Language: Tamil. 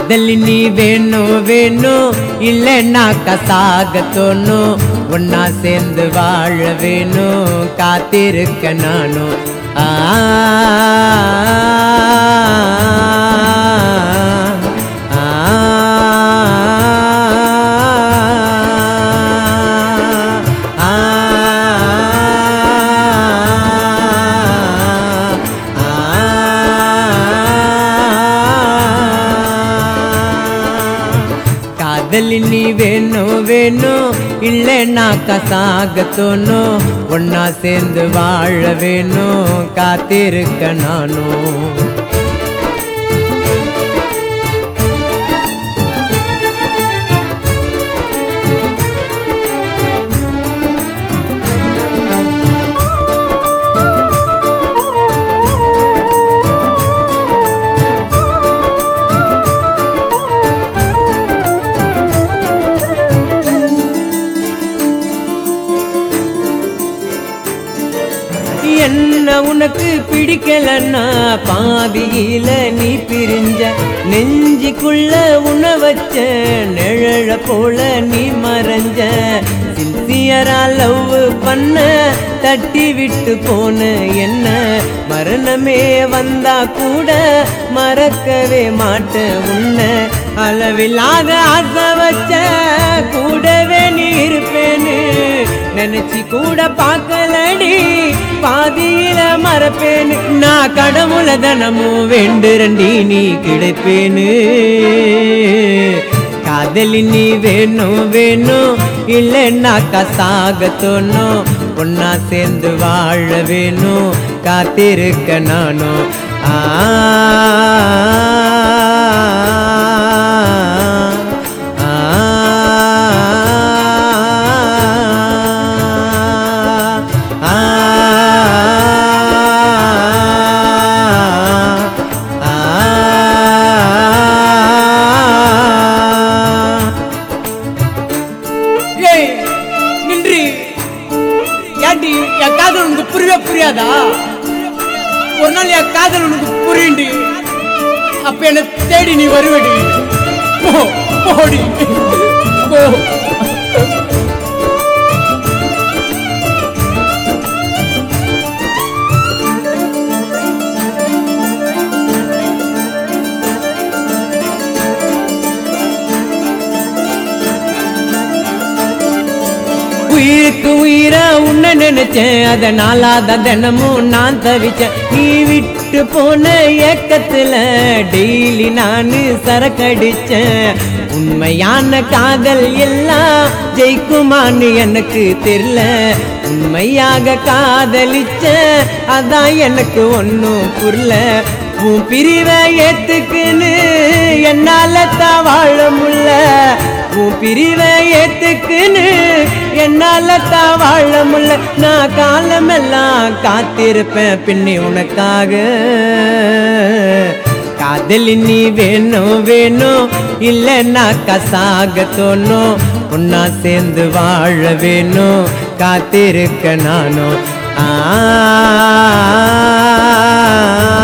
காதல் நீ வேணும் வேணும் இல்லைன்னா கசாக தோணும் ஒன்னா சேர்ந்து வாழ வேணும் காத்திருக்க நானும் ஆ ஆ, ஆ, காதல் நீ வேணும் வேணும் இல்லைன்னா கசாக தோணும் ஒன்னா சேர்ந்து வாழ வேணும் காத்திருக்க நானும் என்ன உனக்கு பிடிக்கலன்னா பாதியில நீ பிரிஞ்ச நெஞ்சுக்குள்ள உன வச்ச நிழல போல நீ மறைஞ்ச சின்சியரா லவ் பண்ண தட்டி விட்டு போன என்ன மரணமே வந்தா கூட மறக்கவே மாட்டேன் உன்னை அளவில்லாத ஆசை வச்ச கூடவே நீ இருப்பேன்னு நினைச்சு கூட பார்க்கலடி பாதியில மறப்பேன்னு நான் கடவுள தனமும் வேண்டுரண்டி நீ கிடைப்பேன்னு காதலி நீ வேணும் வேணும் இல்லைன்னா கசாக தோணும் ஒன்னா சேர்ந்து வாழ வேணும் காத்திருக்க நானும் ஆ ஆ, ஆ, ஆ. ஏய் நின்றி ஏண்டி என் காதல் உனக்கு புரியவே புரியாதா ஒரு நாள் என் காதல் உனக்கு புரியுண்டி அப்ப என்ன தேடி நீ வருவடி போ போடி போ உயிருக்கு உயிரா உன்னை நினைச்சேன் அதனால தான் தினமும் நான் தவிச்சேன் நீ விட்டு போன ஏக்கத்துல டெய்லி நானு சரக்கடிச்சேன் உண்மையான காதல் எல்லாம் ஜெயிக்குமான்னு எனக்கு தெரியல உண்மையாக காதலிச்ச அதான் எனக்கு ஒன்றும் புரியல உன் பிரிவை ஏத்துக்குன்னு என்னால தான் வாழ முடியல உன் பிரிவை ஏத்துக்குன்னு என்னால தான் வாழ முடியல நான் காலமெல்லாம் காத்திருப்பேன் பின்னி உனக்காக காதலி நீ வேணும் வேணும் இல்லைன்னா கசாக தோணும் உன்னா சேர்ந்து வாழ வேணும் காத்திருக்க நானும் ஆ